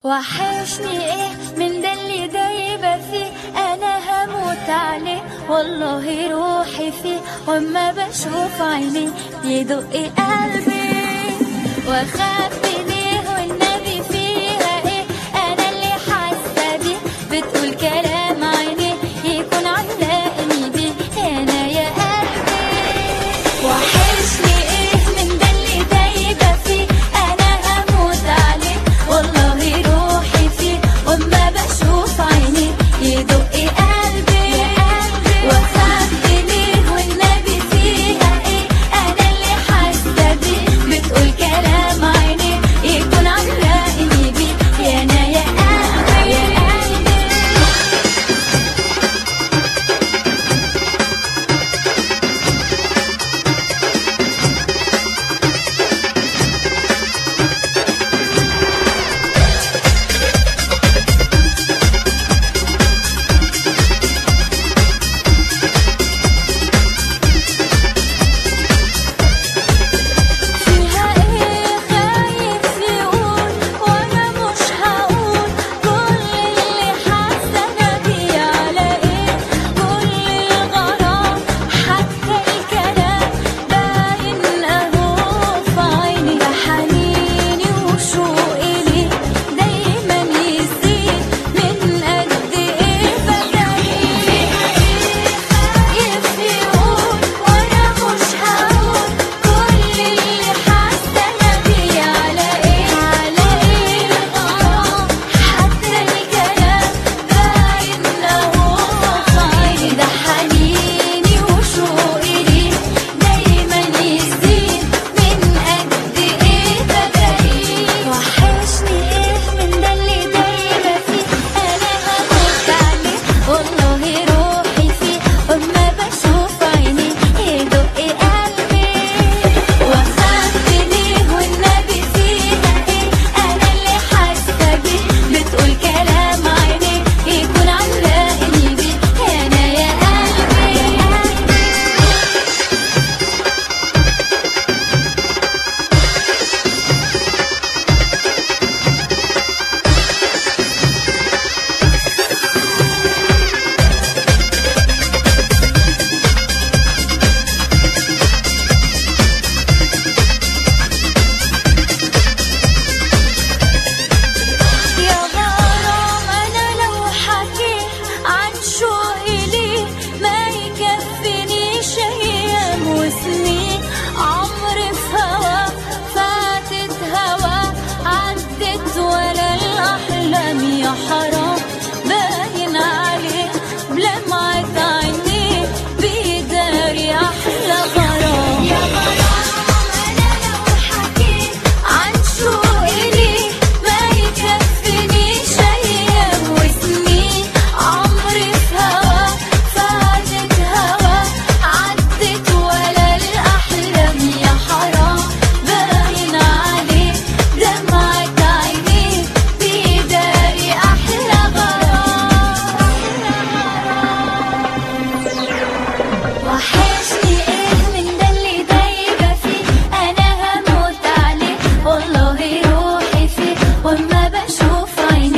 وحشني ايه من ده اللي دايبة فيه انا هموت عليه والله روحي فيه واما بشوف عينيه يدق قلبي واخاف ليه والنبي فيها ايه انا اللي حاسة بيه بتقول كلام عينيه يكون علقني بيه انا يا قلبي وحشني ايه من ده اللي دايبة فيه انا هموت عليه والله روحي فيه واما بشوف عينيه يدق قلبي واخاف ليه والنبي فيها ايه انا اللي حاسه بيه بتقول كلام عينيه يكون علقني بيه يا انا يا قلبي يا قلبي فيها ايه خايف يقول وانا مش هقول كل اللي حاسه بيه على ايه كل الغرام حتى الكلام باين اهو في عيني ده حنيني وشوقي ليه دايما يزيد من قد ايه بلاقيه فيها ايه خايف يقول وانا مش هقول كل اللي حاسه بيه على ايه على ايه الغرام حتى الكلام باين اهو في عيني ده حنيني وشوقي ليه دايما يزيد من قد ايه بلاقيه وحشني ايه من ده اللي دايما فيه انا هموت عليه والله روحي فيه واما بشوف عينيه يدق قلبي واخاف ليه والنبي فيها ايه انا اللي حاسه بيه بتقول كلام عينيه يكون علقني بيه انا يا قلبي يا قلبي يا غرام انا لو حكيت عن شوقي ليه ما يكفينيش ايام وسنين عمري في هوا فاتت هوا عدت ولا الاحلام يا حرام باين عليه بلمعة عينيه بيداري احلى غرام يا غرام انا لو حكيت عن شوقي ليه ما يكفينيش ايام وسنين عمري في هوا فاتت هوا عدت ولا الاحلام يا حرام باين عليه دمعة عينيه بيداري احلى غرام وحشني ايه من ده اللي دايبه فيه انا هموت عليه والله روحي فيه واما بشوف عينيه